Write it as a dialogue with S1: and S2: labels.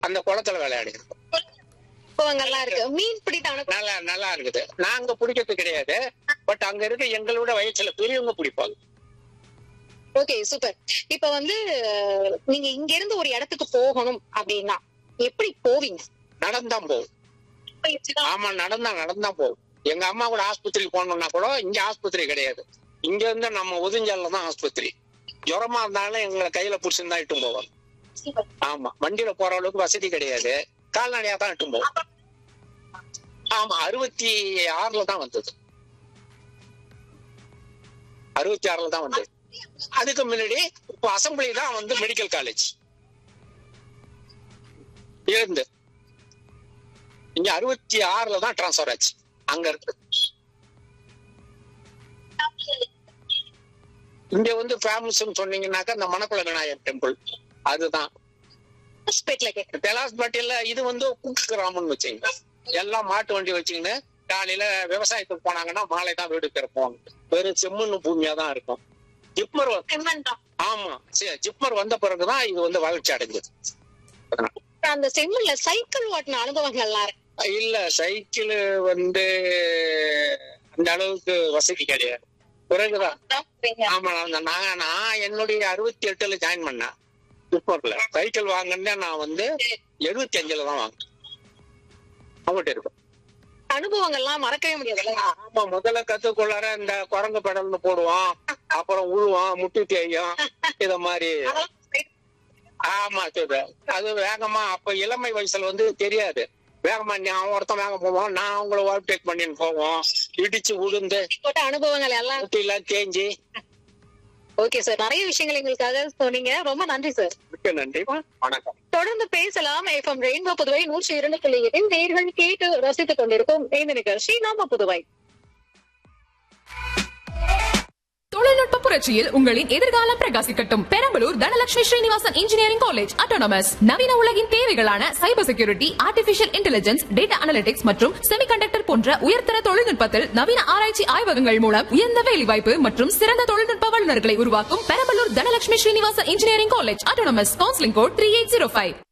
S1: அந்த குளத்துல விளையாடி இருக்கோம்
S2: அனுபவங்கள்லாம் இருக்கு மீன் பிடித்த அனுபவம்
S1: நல்லா நல்லா இருக்குது நாங்க பிடிக்கிறது கிடையாது பட் அங்க இருக்க எங்களோட வயசுல பெரியவங்க பிடிப்பாங்க
S2: ஓகே சூப்பர் இப்ப வந்து அஹ், நீங்க இங்க இருந்து ஒரு இடத்துக்கு போகணும் அப்படின்னா எப்படி போவீங்க
S1: நடந்தான் போகும் ஆமா நடந்தா நடந்தான் போகும் எங்க அம்மா கூட ஆஸ்பத்திரிக்கு போகணும்னா கூட இங்க ஆஸ்பத்திரி கிடையாது இங்க இருந்து நம்ம ஒதுஞ்சல்ல தான் ஆஸ்பத்திரி ஜுரமா இருந்தாலும் எங்களை கையில புடிச்சுன்னு தான் இட்டும் போவோம் ஆமா வண்டியில போற அளவுக்கு வசதி கிடையாது கால்நடையா தான் இட்டும் போவோம் ஆமா அறுபத்தி ஆறுல தான் வந்தது அறுபத்தி ஆறுல தான் வந்தது அதுக்கு முன்னாடி இப்போ அசம்பிளி தான் வந்து மெடிக்கல் காலேஜ் இருந்து இங்க அறுபத்தி ஆறுல தான் டிரான்ஸ்பர் ஆச்சு அங்க இருக்கு இங்க வந்து ஃபேமஸ் சொன்னீங்கன்னாக்கா இந்த மணக்குள விநாயகர் டெம்பிள் அதுதான்
S2: ஹாஸ்பிட்டல கேட்க
S1: தெலாஸ்பேட்டையில இது வந்து குக்கு கிராமம்னு வச்சுங்க எல்லாம் மாட்டு வண்டி வச்சுக்கின்னு காலையில விவசாயத்துக்கு போனாங்கன்னா மாலை தான் வீடு திறப்போம் வெறும் செம்மண்ணு பூமியா தான் இருக்கும் ஜிப்மர் வ- ஆமா சரி, ஜிப்மர் வந்த பிறகுதான் இது வந்து வளர்ச்சி அடைஞ்சது
S2: அந்த செம்மல்ல சைக்கிள் ஓட்டின அனுபவங்கள்லாம் இருக்கு
S1: இல்ல சைக்கிள் வந்து அந்த அளவுக்கு வசதி கிடையாது பிறகுதான் ஆமா நான் நான் நான் என்னுடைய அறுபத்தி எட்டுல ஜாயின் பண்ணேன் ஜிப்மர்ல சைக்கிள் வாங்கினே நான் வந்து எழுபத்தி அஞ்சுல தான் வாங்கினேன் அவங்ககிட்ட இருக்கும்
S2: அனுபவங்கள்லாம் மறக்கவே முடியாதுல்ல
S1: ஆமா முதல்ல கத்துக்குள்ளார இந்த குரங்கு பெடல்னு போடுவோம் அப்புறம் உழுவோம் முட்டி தேயும் இத மாதிரி ஆமா சரி அது வேகமா அப்ப இளமை வயசுல வந்து தெரியாது வேகமா நீ அவன் ஒருத்தன் வேகம் போவோம் நான் அவங்கள ஓவர்டேக் பண்ணின்னு போவோம் இடிச்சு உளுந்து
S2: போட்ட அனுபவங்கள் எல்லாம்
S1: முட்டி எல்லாம் தேஞ்சு
S2: ஓகே சார் நிறைய விஷயங்கள் எங்களுக்காக சொன்னீங்க ரொம்ப நன்றி சார்
S1: மிக்க நன்றி வணக்கம்
S2: தொடர்ந்து பேசலாம் எஃப்எம் ரெயின்போ புதுவை நூற்றி இரண்டு புள்ளி எட்டில் நேர்கள் கேட்டு ரசித்துக் கொண்டிருக்கும் இந்த நிகழ்ச்சி நாம புதுவை
S3: தொழில்நுட்ப புரட்சியில் உங்களின் எதிர்காலம் பிரகாசிக்கட்டும் Perambalur Dhanalakshmi Srinivasan engineering college autonomous நவீன உலகின் தேவைகளான cyber security artificial intelligence data analytics மற்றும் செமிகண்டக்டர் போன்ற உயர்தர தொழில்நுட்பத்தில் நவீன ஆராய்ச்சி ஆய்வகங்கள் மூலம் உயர்ந்த வேலைவாய்ப்பு மற்றும் சிறந்த தொழில்நுட்ப வல்லுநர்களை உருவாக்கும் Perambalur Dhanalakshmi Srinivasan engineering college autonomous counselling code three eight zero five